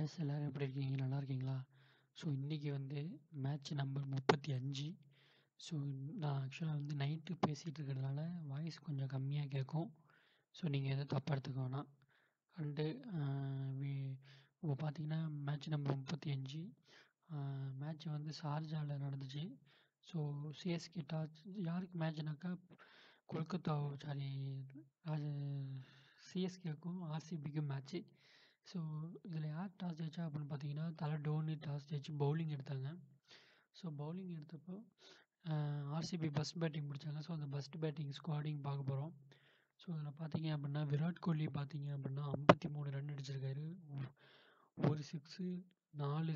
guys எல்லோரும் எப்படி இருக்கீங்க நல்லா இருக்கீங்களா ஸோ இன்றைக்கி வந்து மேட்ச் நம்பர் முப்பத்தி அஞ்சு ஸோ நான் ஆக்சுவலாக வந்து நைட்டு பேசிகிட்டு இருக்கிறதுனால வாய்ஸ் கொஞ்சம் கம்மியாக கேட்கும் ஸோ நீங்கள் எதுவும் தப்பாக எடுத்துக்க வேணாம் அண்டு இப்போ பார்த்தீங்கன்னா மேட்ச் நம்பர் முப்பத்தி அஞ்சு மேட்ச் வந்து ஷார்ஜாவில் நடந்துச்சு ஸோ சிஎஸ்கே டாஸ் யாருக்கு மேட்ச்னாக்கா கொல்கத்தா சாரி அது சிஎஸ்கேக்கும் ஆர்சிபிக்கும் மேட்ச்சு ஸோ இதில் யார் டாஸ் ஜெயிச்சா அப்படின்னு பார்த்தீங்கன்னா தலை டோனி டாஸ் ஜெயிச்சு பவுலிங் எடுத்தாங்க ஸோ பவுலிங் எடுத்தப்போ ஆர்சிபி ஃபஸ்ட் பேட்டிங் பிடிச்சாங்க ஸோ அந்த ஃபஸ்ட் பேட்டிங் ஸ்குவாடிங் பார்க்க போகிறோம் ஸோ அதில் பார்த்தீங்க அப்படின்னா விராட் கோலி பார்த்தீங்க அப்படின்னா ஐம்பத்தி மூணு ரன் அடிச்சிருக்காரு ஒரு சிக்ஸு நாலு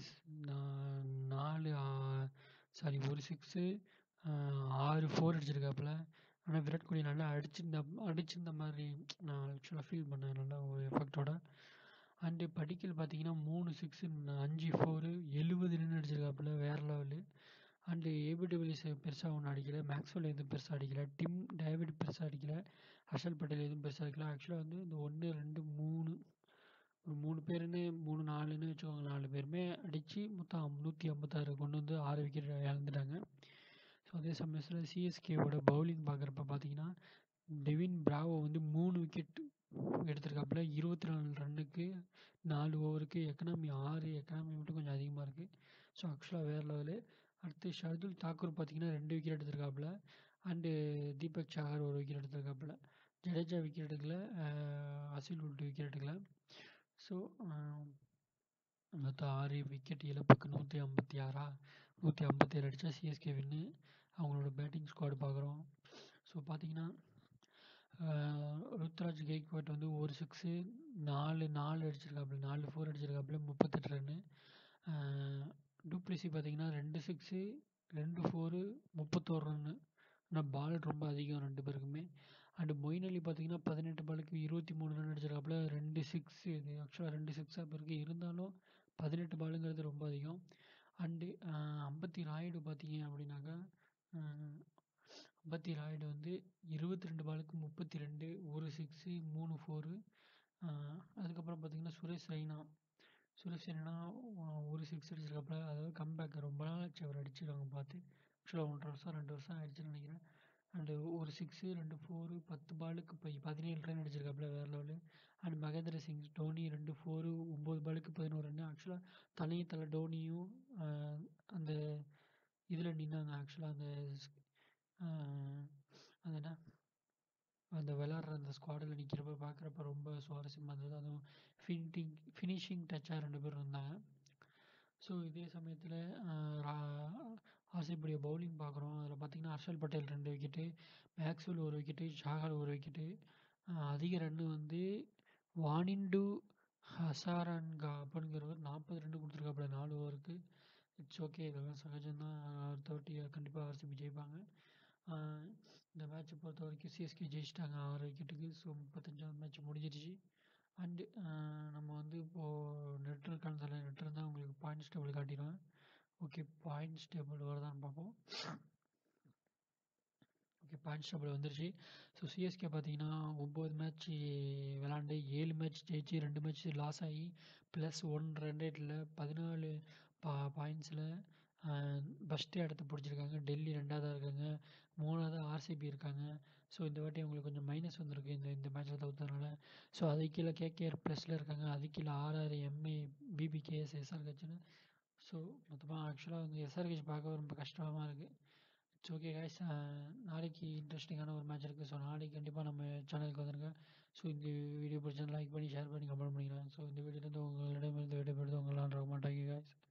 நாலு சாரி ஒரு சிக்ஸு ஆறு ஃபோர் அடிச்சிருக்காப்புல ஆனால் விராட் கோலி நல்லா அடிச்சிருந்த அடிச்சிருந்த மாதிரி நான் ஆக்சுவலாக ஃபீல் பண்ணேன் நல்லா ஒரு எஃபெக்டோட அண்டு படிக்கல் பார்த்தீங்கன்னா மூணு சிக்ஸு அஞ்சு ஃபோரு எழுபது ரன் அடிச்சிருக்காப்புல வேறு லெவலு அண்டு ஏபிடபிள்யூஸ் பெருசாக ஒன்றும் அடிக்கலை மேக்ஸ்வெல் எதுவும் பெருசாக அடிக்கலை டிம் டேவிட் பெருசாக அடிக்கலை ஹர்ஷல் பட்டேல் எதுவும் பெருசாக அடிக்கல ஆக்சுவலாக வந்து இந்த ஒன்று ரெண்டு மூணு ஒரு மூணு பேருன்னு மூணு நாலுன்னு வச்சுக்கோங்க நாலு பேருமே அடித்து மொத்தம் நூற்றி ஐம்பத்தாறு கொண்டு வந்து ஆறு விக்கெட் இழந்துட்டாங்க ஸோ அதே சமயத்தில் சிஎஸ்கேவோட பவுலிங் பார்க்குறப்ப பார்த்தீங்கன்னா டெவின் பிராவோ வந்து மூணு விக்கெட் எடுத்திருக்காப்புல இருபத்தி நாலு ரன்னுக்கு நாலு ஓவருக்கு எக்கனாமி ஆறு எக்கனாமி மட்டும் கொஞ்சம் அதிகமாக இருக்குது ஸோ ஆக்சுவலாக வேறு லெவலு அடுத்து ஷர்துல் தாக்கூர் பார்த்தீங்கன்னா ரெண்டு விக்கெட் எடுத்திருக்காப்புல அண்டு தீபக் சாகர் ஒரு விக்கெட் எடுத்திருக்காப்புல ஜடேஜா விக்கெட் எடுக்கல அசில் உட் விக்கெட் எடுக்கல ஸோ மொத்தம் ஆறு விக்கெட் இழப்புக்கு நூற்றி ஐம்பத்தி ஆறா நூற்றி ஐம்பத்தேழு அடித்தா சிஎஸ்கே வின்னு அவங்களோட பேட்டிங் ஸ்குவாடு பார்க்குறோம் ஸோ பார்த்தீங்கன்னா ருத்ராஜ் கெய்க்வாட் வந்து ஒரு சிக்ஸு நாலு நாலு அடிச்சிருக்காப்புல நாலு ஃபோர் அடிச்சிருக்காப்புல முப்பத்தெட்டு ரன்னு டூப்ளிசி பார்த்தீங்கன்னா ரெண்டு சிக்ஸு ரெண்டு ஃபோரு முப்பத்தோரு ரன்னு ஆனால் பால் ரொம்ப அதிகம் ரெண்டு பேருக்குமே அண்டு மொயின் அலி பார்த்தீங்கன்னா பதினெட்டு பாலுக்கு இருபத்தி மூணு ரன் அடிச்சிருக்காப்புல ரெண்டு சிக்ஸ் இது ஆக்சுவலாக ரெண்டு சிக்ஸாக பிறகு இருந்தாலும் பதினெட்டு பாலுங்கிறது ரொம்ப அதிகம் அண்டு அம்பத்தி ராயுடு பார்த்தீங்க அப்படின்னாக்கா அம்பத்தி ராயுடு வந்து இருபத்தி ரெண்டு பாலுக்கு முப்பத்தி ரெண்டு ஒரு சிக்ஸு மூணு ஃபோரு அதுக்கப்புறம் பார்த்தீங்கன்னா சுரேஷ் ரெய்னா சுரேஷ் ரெய்னா ஒரு சிக்ஸ் அடிச்சிருக்காப்புல அதாவது கம்பேக் ரொம்ப நாள் ஆச்சு அவர் அடிச்சிருக்காங்க பார்த்து ஆக்சுவலாக ஒன்றரை வருஷம் ரெண்டு வருஷம் ஆயிடுச்சுன்னு நினைக்கிறேன் அண்டு ஒரு சிக்ஸு ரெண்டு ஃபோரு பத்து பாலுக்கு இப்போ பதினேழு ரன் அடிச்சிருக்காப்புல வேறு லெவலு அண்ட் மகேந்திர சிங் டோனி ரெண்டு ஃபோரு ஒம்பது பாலுக்கு பதினோரு ரன் ஆக்சுவலாக தனியை தலை டோனியும் அந்த இதில் நின்னாங்க ஆக்சுவலாக அந்த அது என்ன அந்த விளாட்ற அந்த ஸ்குவாடில் நிற்கிறப்ப பார்க்குறப்ப ரொம்ப சுவாரஸ்யமாக இருந்தது அதுவும் ஃபினிட்டிங் ஃபினிஷிங் டச்சாக ரெண்டு பேர் இருந்தாங்க ஸோ இதே சமயத்தில் ஆர்சிபியுடைய பவுலிங் பார்க்குறோம் அதில் பார்த்திங்கன்னா ஹர்ஷல் பட்டேல் ரெண்டு விக்கெட்டு மேக்ஸ்வெல் ஒரு விக்கெட்டு ஷாகல் ஒரு விக்கெட்டு அதிக ரன்னு வந்து வானிண்டு ஹசாரன்கா அப்படிங்கிறவர் நாற்பது ரெண்டு கொடுத்துருக்காப்புல நாலு ஓவருக்கு இட்ஸ் ஓகே இதெல்லாம் சகஜம்தான் அடுத்த வாட்டி கண்டிப்பாக ஆர்சிபி ஜெயிப்பாங்க இந்த மேட்ச்சை பொறுத்த வரைக்கும் சிஎஸ்கே ஜெயிச்சிட்டாங்க ஆறு விக்கெட்டுக்கு ஸோ முப்பத்தஞ்சாவது மேட்ச் முடிஞ்சிருச்சு அண்டு நம்ம வந்து இப்போது நெட் இருக்கான்னு தெரியல நெட் இருந்தால் உங்களுக்கு பாயிண்ட்ஸ் டேபிள் காட்டிடுவேன் ஓகே பாயிண்ட்ஸ் டேபிள் வருதான்னு பார்ப்போம் ஓகே பாயிண்ட்ஸ் டேபிள் வந்துருச்சு ஸோ சிஎஸ்கே பார்த்தீங்கன்னா ஒம்பது மேட்ச் விளாண்டு ஏழு மேட்ச் ஜெயிச்சு ரெண்டு மேட்ச் லாஸ் ஆகி ப்ளஸ் ஒன் ரன் ரேட்டில் பதினாலு பா பாயிண்ட்ஸில் ஃபஸ்ட்டு இடத்த பிடிச்சிருக்காங்க டெல்லி ரெண்டாவதாக இருக்காங்க மூணாவது ஆர்சிபி இருக்காங்க ஸோ இந்த வாட்டி அவங்களுக்கு கொஞ்சம் மைனஸ் வந்திருக்கு இந்த இந்த மேட்ச்சில் தவிர்த்ததுனால ஸோ அது கீழே கேகேஆர் ப்ளஸில் இருக்காங்க அது கீழே ஆர்ஆர் எம்ஏ பிபிகேஎஸ் எஸ்ஆர்ஹெச்னு ஸோ மொத்தமாக ஆக்சுவலாக வந்து எஸ்ஆர்ஹெச் பார்க்க ரொம்ப கஷ்டமாக இருக்குது இட்ஸ் ஓகே கைஸ் நாளைக்கு இன்ட்ரெஸ்டிங்கான ஒரு மேட்ச் இருக்குது ஸோ நாளைக்கு கண்டிப்பாக நம்ம சேனலுக்கு வந்துருங்க ஸோ இந்த வீடியோ பிடிச்சா லைக் பண்ணி ஷேர் பண்ணி கமெண்ட் பண்ணிக்கலாம் ஸோ இந்த வீடியோலேருந்து உங்களிடமிருந்து விடைபெறுது உங்களால் ரொம்ப மாட்டாங்க கைஸ்